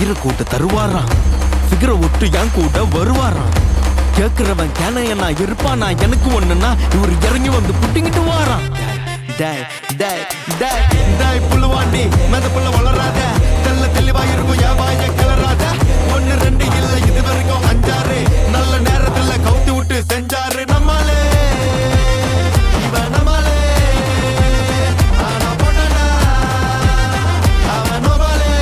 உயிரை கூட்ட தருவாராம் ஃபிகரை விட்டு என் கூட வருவாராம் கேக்குறவன் கேனையனா இருப்பானா எனக்கு ஒண்ணுன்னா இவர் இறங்கி வந்து புட்டிங்கிட்டு வாராம் டேய் டேய் டேய் டேய் புள்ளுவாண்டி மெத புள்ள வளராத தெல்ல தெளிவா இருக்கும் ஏவாய கிளறாத ஒண்ணு ரெண்டு இல்ல இது வரைக்கும் அஞ்சாறு நல்ல நேரத்துல கவுத்தி விட்டு செஞ்சாரு நம்மாலே இவன் நம்மாலே ஆனா போட்டானா அவன் நோபாலே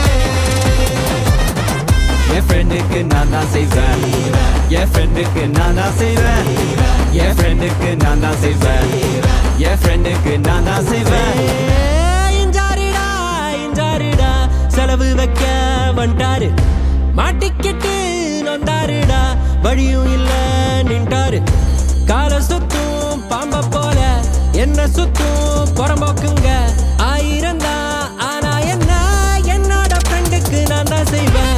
என் ஃப்ரெண்டுக்கு நான் தான் செய்வேன் என் ஃப்ரெண்டுக்கு நான் தான் செய்வேன் என் ஃப்ரெண்டுக்கு நான் தான் செய்வேன் என் ஃப்ரெண்டுக்கு நான் தான் செய்வேன் இஞ்சாரிடா இஞ்சாரிடா செலவு வைக்க வந்துட்டாரு மாட்டிக்கிட்டு நொந்தாருடா வழியும் இல்ல நின்றாரு கால சுத்தும் பாம்ப போல என்ன சுத்தும் புறம்போக்குங்க ஆயிரம் தான் ஆனா என்ன என்னோட ஃப்ரெண்டுக்கு நான் தான் செய்வேன்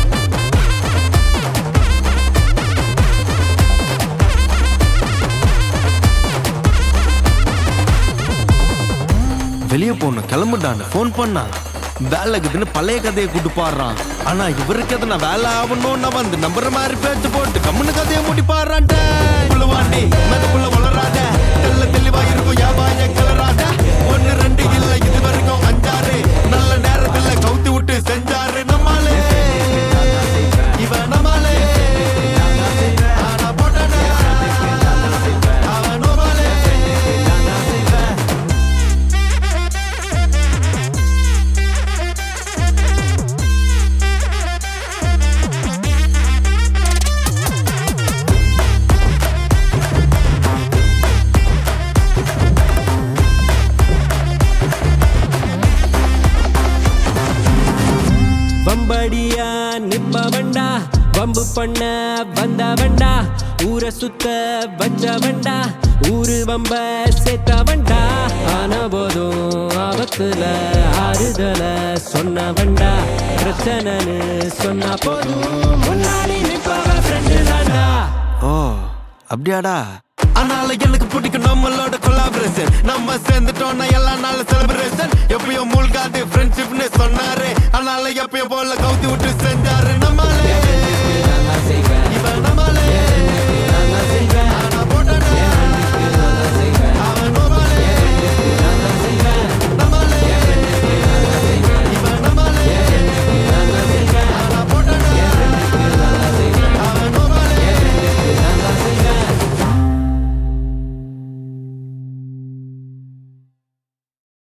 வெளியே போகணும் கிளம்புடான்னு ஃபோன் பண்ணான் வேலை இருக்குதுன்னு பழைய கதையை கூட்டு பாடுறான் ஆனா இவருக்கு எது நான் வேலை ஆகணும்னு வந்து நம்புற மாதிரி பேச்சு போட்டு கம்முன்னு கதையை மூடி பாடுறான்ட்ட புள்ளுவாண்டி மெதப்புள்ள வளராத தெல்ல தெளிவா இருக்கும் யாபாய கிளறாத ஒண்ணு ரெண்டு இல்ல இது வரைக்கும் அஞ்சாறு நல்ல நேரத்துல கவுத்தி விட்டு செஞ்சாரு நம்மாலே இவன் நம்மாலே ஆனா போட்டானே அவன் நோபாலே வம்படியா நிப்பவண்டா வம்பு பண்ண வந்தவண்டா ஊரை சுத்த வச்சவண்டா ஊரு வம்ப சேர்த்தவண்டா ஆன போதும் ஆபத்துல ஆறுதல சொன்னவண்டா பிரச்சனைன்னு சொன்னா போதும் முன்னாடி நிப்பவ ஃப்ரெண்டு தாண்டா ஓ அப்படியாடா ஆனால எனக்கு பிடிக்கும் நம்மளோட கொலாபரேஷன் நம்ம சேர்ந்துட்டோம்னா எல்லா நாள் செலிப்ரேஷன் எப்பயும் மூழ்காது ஃப்ரெண்ட்ஷிப்னு சொன்னாரு ஆனால எப்பயும் போல கவுத்தி விட்டு